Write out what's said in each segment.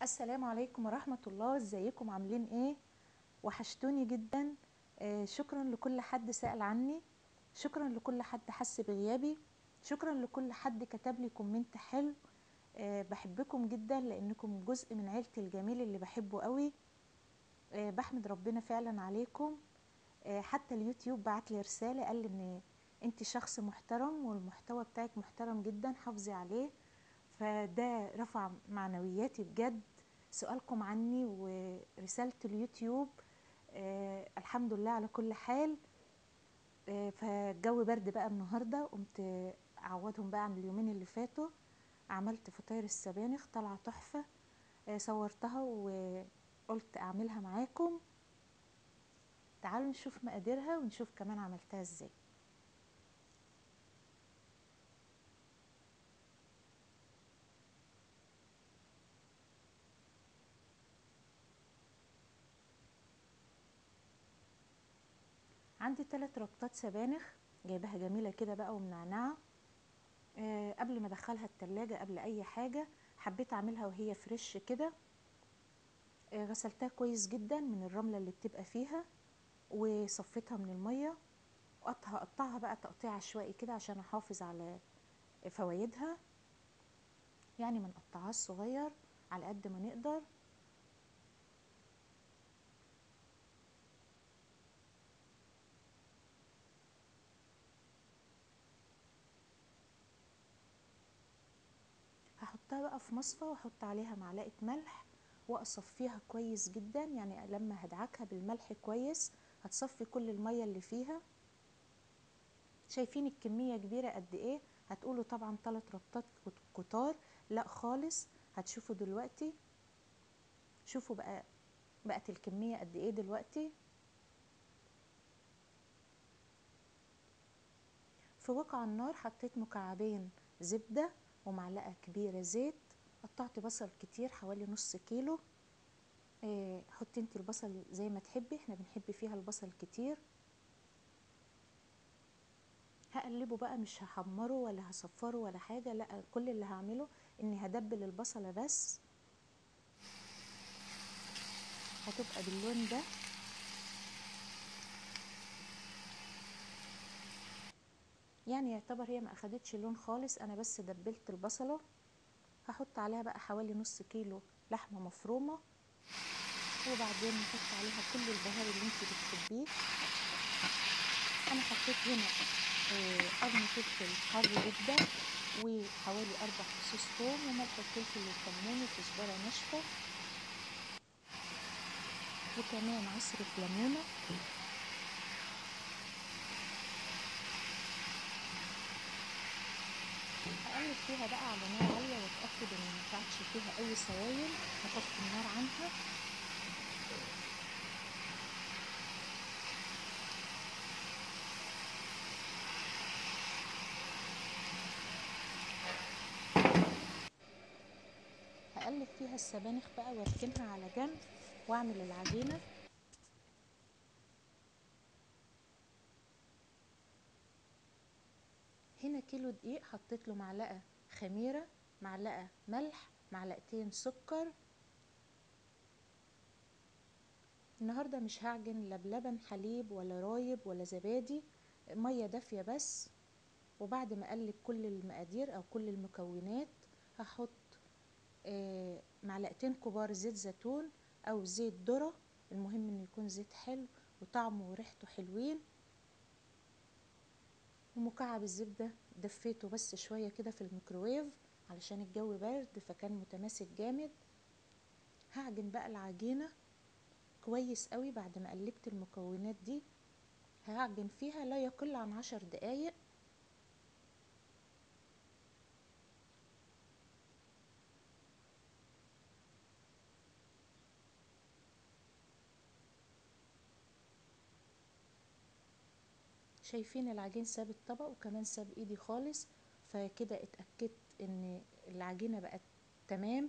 السلام عليكم ورحمة الله ازيكم عاملين ايه وحشتوني جدا آه شكرا لكل حد سأل عني شكرا لكل حد حس بغيابي شكرا لكل حد كتب لي كومنت حلو آه بحبكم جدا لانكم جزء من عيلتي الجميل اللي بحبه قوي آه بحمد ربنا فعلا عليكم آه حتى اليوتيوب بعت لي رسالة قال لي ان انت شخص محترم والمحتوى بتاعك محترم جدا حافظي عليه فده رفع معنوياتي بجد سؤالكم عني ورسالة اليوتيوب آه الحمد لله على كل حال آه فالجو برد بقى النهاردة قمت أعوضهم بقى عن اليومين اللي فاتوا عملت فطاير السبانخ طالعة تحفة آه صورتها وقلت أعملها معاكم تعالوا نشوف مقاديرها ونشوف كمان عملتها ازاي عندي ثلاث ربطات سبانخ جايباها جميله كده بقى ومنعنعه أه قبل ما ادخلها التلاجة قبل اي حاجه حبيت اعملها وهي فريش كده أه غسلتها كويس جدا من الرمله اللي بتبقى فيها وصفيتها من الميه هقطعها بقى تقطيع عشوائي كده عشان احافظ على فوايدها يعني ما نقطعهاش صغير على قد ما نقدر هحطها بقى في مصفى واحط عليها معلقه ملح واصفيها كويس جدا يعني لما هدعكها بالملح كويس هتصفي كل الميه اللي فيها شايفين الكميه كبيره قد ايه هتقولوا طبعا ثلاث ربطات كتار لا خالص هتشوفوا دلوقتي شوفوا بقى بقت الكميه قد ايه دلوقتي في وقع النار حطيت مكعبين زبده ومعلقه كبيره زيت قطعت بصل كتير حوالي نص كيلو إيه حطي انت البصل زي ما تحبي احنا بنحب فيها البصل كتير هقلبه بقى مش هحمره ولا هصفره ولا حاجه لا كل اللي هعمله اني هدبل البصله بس هتبقى باللون ده يعني يعتبر هي ما اخدتش لون خالص انا بس دبلت البصله هحط عليها بقى حوالي نص كيلو لحمه مفرومه وبعدين نحط عليها كل البهار اللي انت بتحبيه انا حطيت هنا قرن فلفل حار جدا وحوالي اربع فصوص ثوم وملح وفلفل وكمون وكزبره ناشفه وكمان عصره ليمونه هقلب فيها بقى على نار عاليه واتاكد ان ما طلعتش فيها اي سوائل هطفي النار عنها هقلب فيها السبانخ بقى واركنها على جنب واعمل العجينه هنا كيلو دقيق حطيت له معلقه خميره معلقه ملح معلقتين سكر النهارده مش هعجن لا بلبن حليب ولا رايب ولا زبادي ميه دافيه بس وبعد ما اقلب كل المقادير او كل المكونات هحط آه معلقتين كبار زيت زيتون او زيت ذره المهم انه يكون زيت حلو وطعمه وريحته حلوين ومكعب الزبدة دفيته بس شوية كده في الميكروويف علشان الجو برد فكان متماسك جامد هعجن بقى العجينة كويس قوي بعد ما قلبت المكونات دي هعجن فيها لا يقل عن عشر دقايق شايفين العجين ساب الطبق وكمان ساب ايدي خالص فكده اتأكدت ان العجينة بقت تمام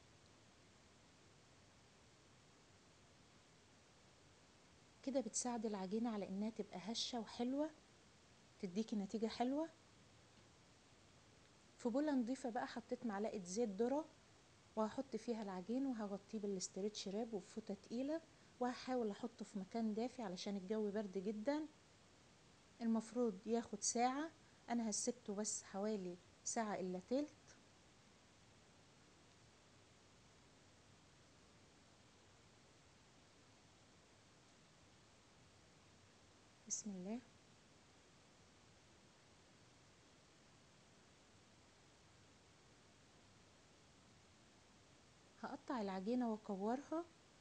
كده بتساعد العجينة على انها تبقى هشة وحلوة تديكي نتيجة حلوة في بولة نضيفة بقى حطيت معلقة زيت ذرة وهحط فيها العجين وهغطيه بالاسترتش راب وبفوطه تقيله وهحاول احطه في مكان دافي علشان الجو برد جدا المفروض ياخد ساعه انا هسبته بس حوالي ساعه الا تلت بسم الله هقطع العجينة واكورها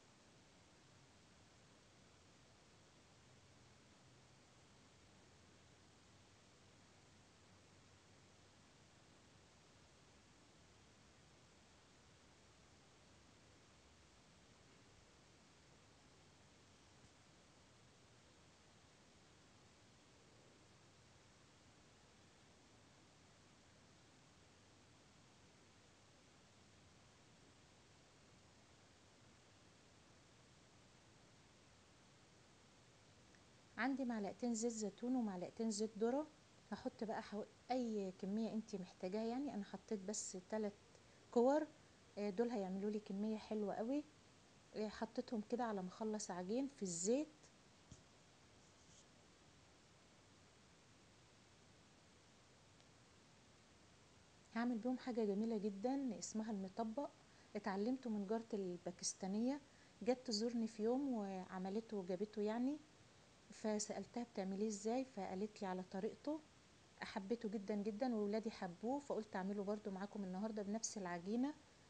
عندي معلقتين زيت زيتون ومعلقتين زيت ذرة هحط بقى حو... اي كمية انتي محتاجاها يعني انا حطيت بس تلات كور آه، دول هيعملوا لي كمية حلوة قوي آه، حطيتهم كده على ما اخلص عجين في الزيت هعمل بيهم حاجة جميلة جدا اسمها المطبق اتعلمته من جارتي الباكستانية جت تزورني في يوم وعملته وجابته يعني فسألتها بتعمليه ازاي فقالت لي على طريقته حبيته جدا جدا وولادي حبوه فقلت اعمله برضو معاكم النهاردة بنفس العجينة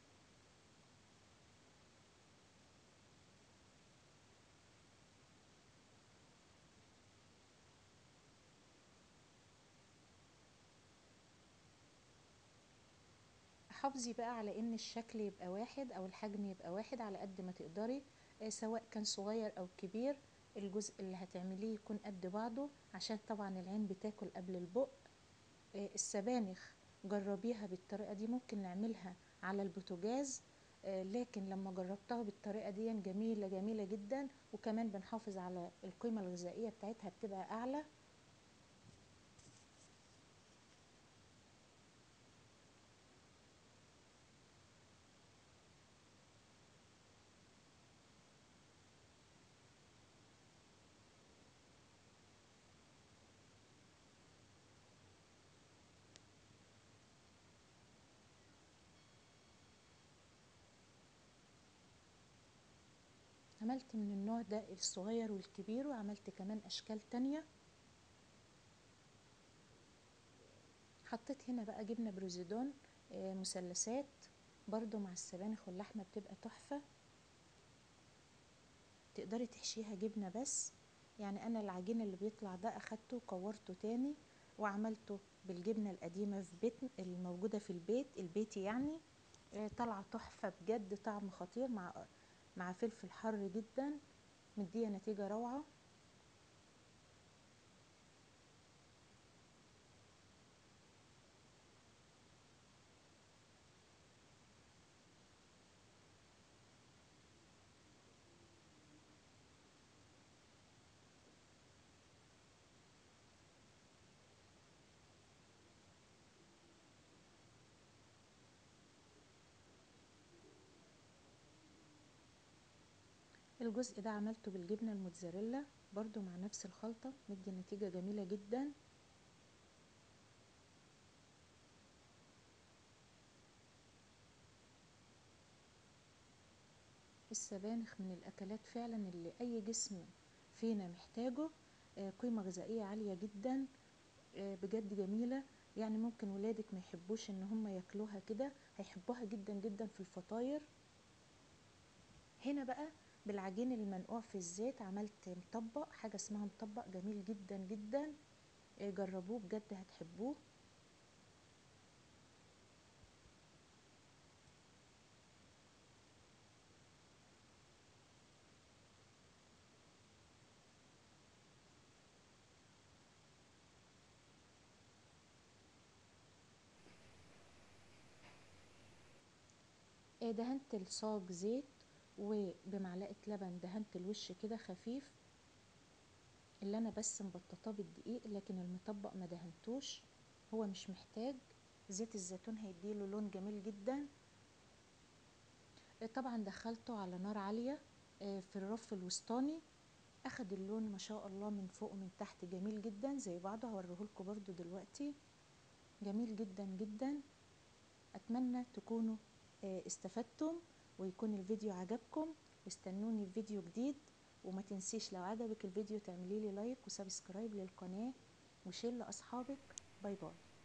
حافظي بقى على ان الشكل يبقى واحد او الحجم يبقى واحد على قد ما تقدري آه، سواء كان صغير او كبير الجزء اللي هتعمليه يكون قد بعضه عشان طبعا العين بتاكل قبل البق آه، السبانخ جربيها بالطريقة دي ممكن نعملها على البوتاجاز آه، لكن لما جربتها بالطريقة دي جميلة جميلة جدا وكمان بنحافظ على القيمة الغذائية بتاعتها بتبقى أعلى عملت من النوع ده الصغير والكبير وعملت كمان أشكال تانية حطيت هنا بقى جبنة بروزيدون آه، مثلثات برضو مع السبانخ واللحمة بتبقى تحفة تقدري تحشيها جبنة بس يعني أنا العجين اللي بيطلع ده أخدته وكورته تاني وعملته بالجبنة القديمة في بيت الموجودة في البيت البيتي يعني آه، طالعة تحفة بجد طعم خطير مع مع فلفل حر جدا مدية نتيجة روعة الجزء ده عملته بالجبنة الموتزاريلا برضو مع نفس الخلطة مدي نتيجة جميلة جدا السبانخ من الأكلات فعلا اللي أي جسم فينا محتاجه آه، قيمة غذائية عالية جدا آه، بجد جميلة يعني ممكن ولادك ما يحبوش ان هم ياكلوها كده هيحبوها جدا جدا في الفطاير هنا بقى بالعجين المنقوع في الزيت عملت مطبق حاجة اسمها مطبق جميل جدا جدا آه، جربوه بجد هتحبوه آه، دهنت الصاج زيت وبمعلقة لبن دهنت الوش كده خفيف اللي انا بس مبططاه بالدقيق لكن المطبق ما دهنتوش هو مش محتاج زيت الزيتون هيديله لون جميل جدا طبعا دخلته على نار عالية آه، في الرف الوسطاني اخد اللون ما شاء الله من فوق ومن تحت جميل جدا زي بعضه هوريهولكوا برضو دلوقتي جميل جدا جدا اتمنى تكونوا آه، استفدتم ويكون الفيديو عجبكم استنوني في فيديو جديد وما تنسيش لو عجبك الفيديو تعملي لي لايك وسبسكرايب للقناة وشير لاصحابك باي باي